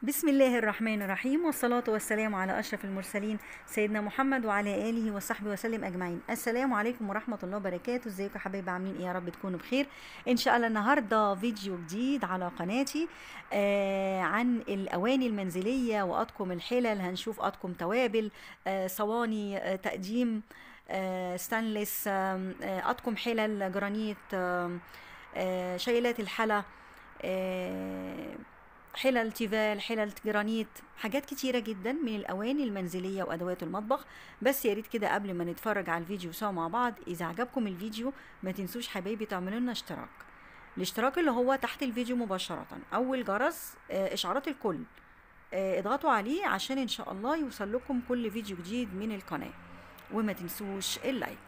بسم الله الرحمن الرحيم والصلاة والسلام على أشرف المرسلين سيدنا محمد وعلى آله وصحبه وسلم أجمعين السلام عليكم ورحمة الله وبركاته ازيكم يا حبايبي عاملين ايه يا رب تكونوا بخير إن شاء الله النهاردة فيديو جديد على قناتي آه عن الأواني المنزلية وأطقم الحلل هنشوف أطقم توابل آه صواني آه تقديم آه ستانلس آه آه، أطقم حلل جرانيت آه آه شيلات الحلا آه حلل تيفال حلل جرانيت حاجات كتيرة جدا من الأواني المنزلية وأدوات المطبخ بس يا ريت كده قبل ما نتفرج على الفيديو سوا مع بعض إذا عجبكم الفيديو ما تنسوش حبايبي تعملوا لنا اشتراك الاشتراك اللي هو تحت الفيديو مباشرة أول جرس آه، إشعارات الكل آه، اضغطوا عليه عشان إن شاء الله يوصل لكم كل فيديو جديد من القناة وما تنسوش اللايك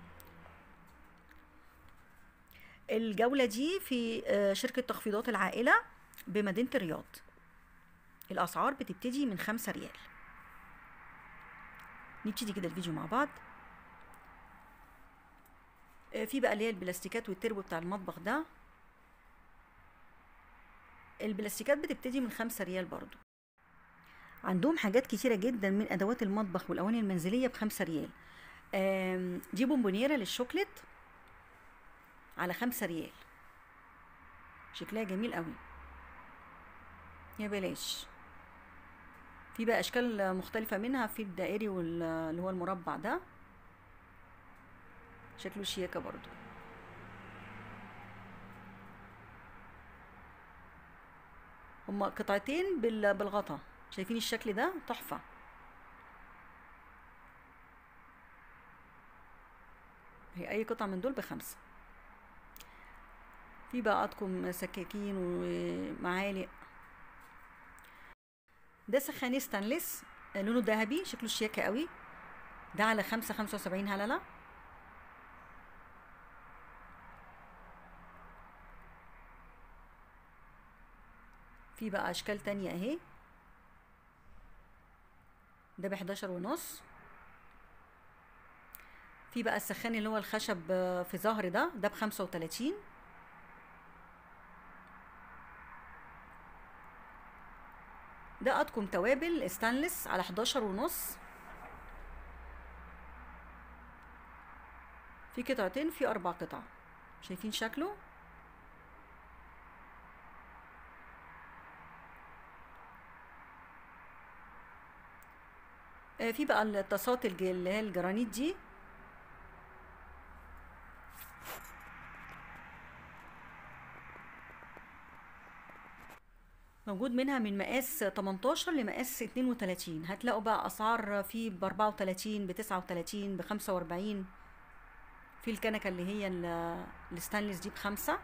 الجولة دي في آه، شركة تخفيضات العائلة بمدينة الرياض الأسعار بتبتدي من خمسة ريال نبتدي كده الفيديو مع بعض آه، في بقى اللي هي البلاستيكات والتربو بتاع المطبخ ده البلاستيكات بتبتدي من خمسة ريال برضو عندهم حاجات كتيرة جدا من أدوات المطبخ والأواني المنزلية بخمسة ريال آم، دي بونبونيرة للشوكليت على خمسة ريال شكلها جميل قوي يا بلاش في بقى اشكال مختلفة منها في الدائري واللي هو المربع ده شكله شياكة برضو هما قطعتين بال- بالغطا شايفين الشكل ده تحفة هي اي قطعة من دول بخمسة في بقى اطقم سكاكين ومعالق ده سخان ستانلس آه، لونه ذهبي شكله شياكة قوي ده على خمسة خمسة وسبعين هللة في بقى أشكال تانية أهي ده بحداشر ونص في بقى السخان اللي هو الخشب آه، في ظهر ده ده بخمسة وتلاتين ده أطقم توابل ستانلس على 11 ونص في قطعتين في أربع قطع شايفين شكله آه، في بقى الطاسات الج- اللي هي الجرانيت دي موجود منها من مقاس 18 لمقاس 32 هتلاقوا بقى اسعار في ب 34 ب 39 ب 45 في الكنكه اللي هي ال- الستانلس دي بخمسة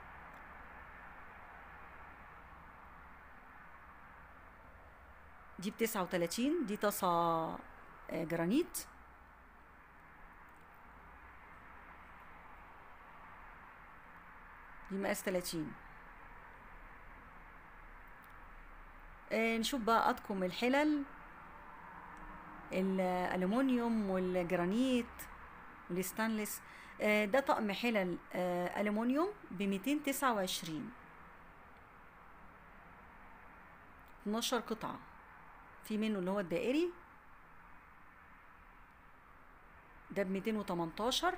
دي ب 39 دي طاسه آه، جرانيت دي مقاس 30 آه، نشوف بقى أطقم الحلل الألومنيوم والجرانيت والستانلس آه، ده طقم حلل آه، ألومنيوم بميتين تسعة وعشرين اتناشر قطعة في منه اللي هو الدائري ده بميتين وتمنتاشر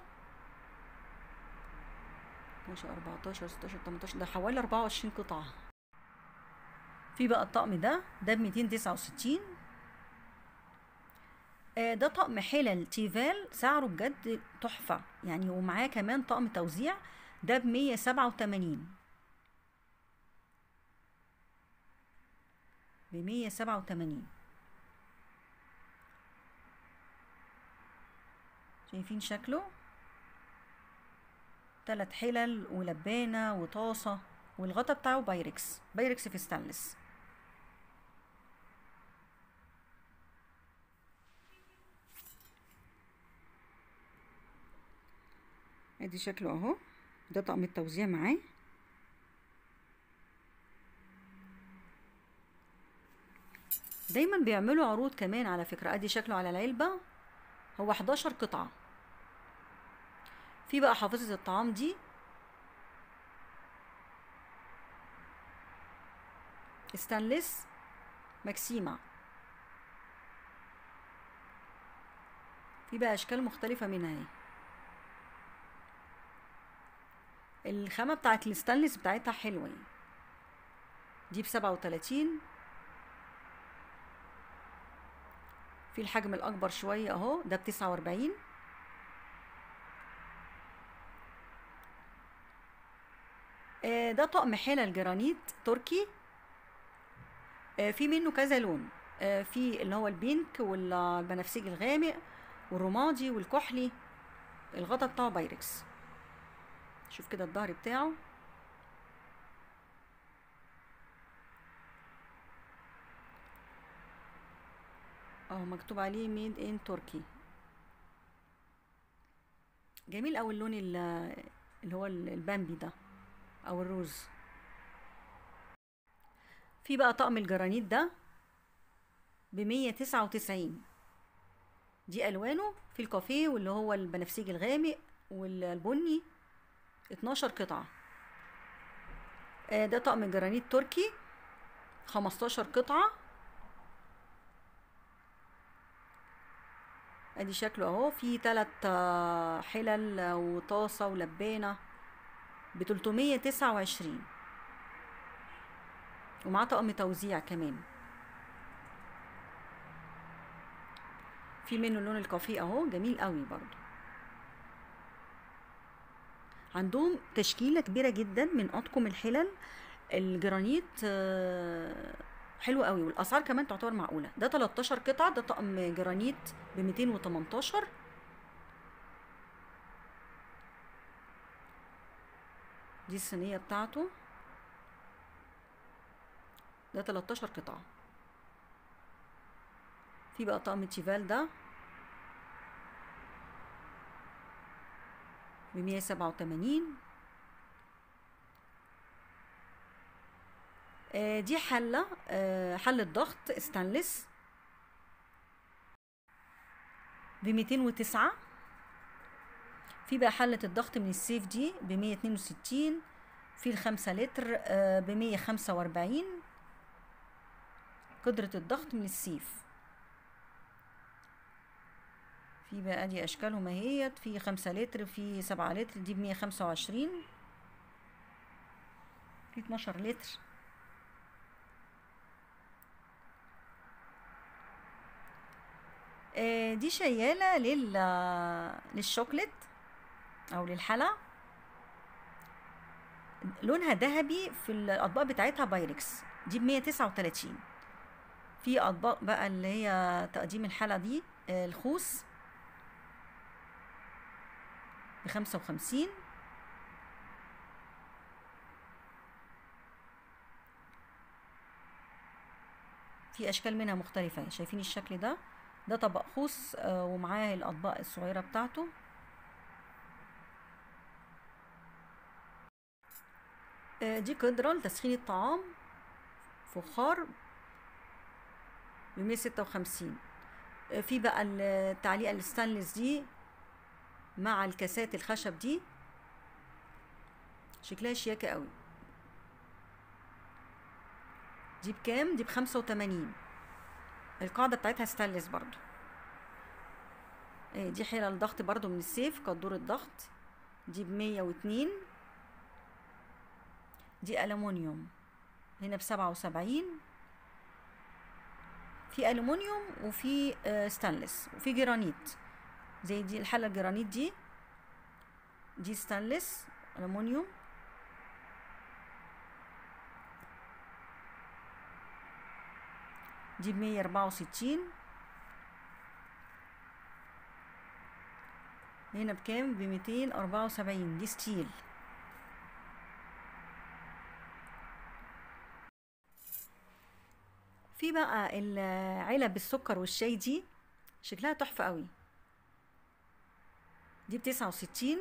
اتناشر أربعتاشر ستاشر تمنتاشر ده حوالي أربعة وعشرين قطعة في بقى الطقم ده ده ب 269 آه، ده طقم حلل تيفال سعره بجد تحفة يعني ومعاه كمان طقم توزيع ده ب 187 ب 187 شايفين شكله تلات حلل ولبانة وطاسة والغطا بتاعه بايركس بايركس في ستانلس ادي شكله اهو ده طقم التوزيع معاه دايما بيعملوا عروض كمان على فكرة ادي شكله على العلبة هو 11 قطعة في بقى حافظة الطعام دي ستانلس ماكسيما في بقى اشكال مختلفه منها اهي الخامه بتاعت الستانلس بتاعتها حلوه يعني دي بسبعة وتلاتين في الحجم الأكبر شوية أهو ده بتسعة وأربعين آه، ده طقم حلل جرانيت تركي آه، في منه كذا لون آه، في اللي هو البينك والبنفسجي الغامق والرمادي والكحلي الغطا بتاعه بايركس شوف كده الظهر بتاعه اه مكتوب عليه ميد ان تركي جميل اوي اللون ال- اللي هو ال- البامبي ده او الروز في بقى طقم الجرانيت ده بمية تسعة وتسعين دي الوانه في الكافيه واللي هو البنفسجي الغامق والبني اتناشر قطعة آه، ده طقم جرانيت تركي خمستاشر قطعة ادي شكله اهو في تلات آه، حلل وطاسة ولبانة بتلتمية تسعة وعشرين ومعاه طقم توزيع كمان في منه اللون الكافيه اهو جميل قوي برضو عندهم تشكيلة كبيرة جدا من أطقم الحلل الجرانيت آه، حلو قوي والأسعار كمان تعتبر معقولة ده 13 قطعة ده طقم جرانيت ب 218 دي الصينية بتاعته ده 13 قطعة في بقى طقم تيفال ده بمية سبعة وتمانين دي حلة آه، حلة ضغط ستانلس بميتين وتسعة في بقى حلة الضغط من السيف دي بمية اتنين وستين في الخمسة لتر بمية خمسة وأربعين قدرة الضغط من السيف في بقى دي اشكالهم اهيت في خمسة لتر في سبعة لتر دي بمية خمسة وعشرين في اتناشر لتر آه، دي شيالة لل للشوكليت او للحلا لونها ذهبي في الاطباق بتاعتها بايركس دي بمية تسعة وتلاتين في اطباق بقى اللي هي تقديم الحلا دي آه، الخوص بخمسة وخمسين في أشكال منها مختلفة شايفين الشكل ده ده طبق خوص آه، ومعاه الأطباق الصغيرة بتاعته آه، دي قدرة لتسخين الطعام فخار بمية ستة وخمسين في بقى التعليقة الستانلس دي مع الكاسات الخشب دي شكلها شياكة قوي دي بكام دي بخمسة وتمانين القاعدة بتاعتها ستانلس برضو إيه دي حيلة الضغط برضو من السيف قدور الضغط دي بمية واتنين دي ألمونيوم هنا بسبعة وسبعين في ألمونيوم وفي آه، ستانلس وفي جرانيت زي دي الحلة الجرانيت دي دي ستانلس ألمونيوم دي بمية أربعة وستين هنا بكام بميتين أربعة وسبعين دي ستيل في بقى العلب السكر والشاي دي شكلها تحفة قوي دي بتسعة وستين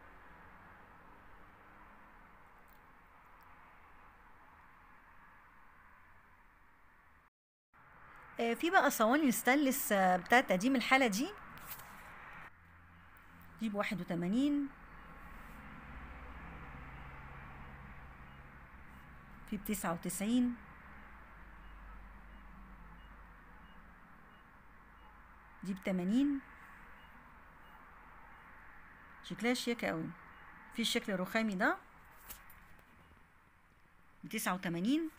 آه، في بقى صواني ستانلس آه، بتاعت تقديم الحالة دي دي بواحد وتمانين في بتسعة وتسعين دي بتمانين شكلها شياكة قوي في الشكل الرخامي ده بتسعة وتمانين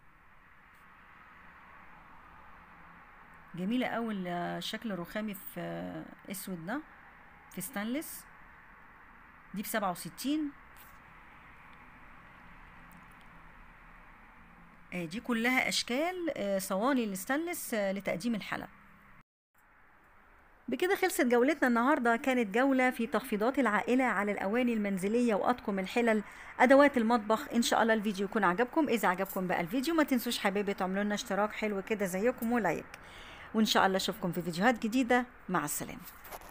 جميلة قوي الشكل الرخامي في اسود ده في ستانلس دي بسبعة وستين دي كلها اشكال صواني الستانلس لتقديم الحلب بكده خلصت جولتنا النهارده كانت جوله في تخفيضات العائله على الاواني المنزليه واطقم الحلل ادوات المطبخ ان شاء الله الفيديو يكون عجبكم اذا عجبكم بقى الفيديو ما تنسوش حبايبي تعملوا لنا اشتراك حلو كده زيكم ولايك وان شاء الله اشوفكم في فيديوهات جديده مع السلامه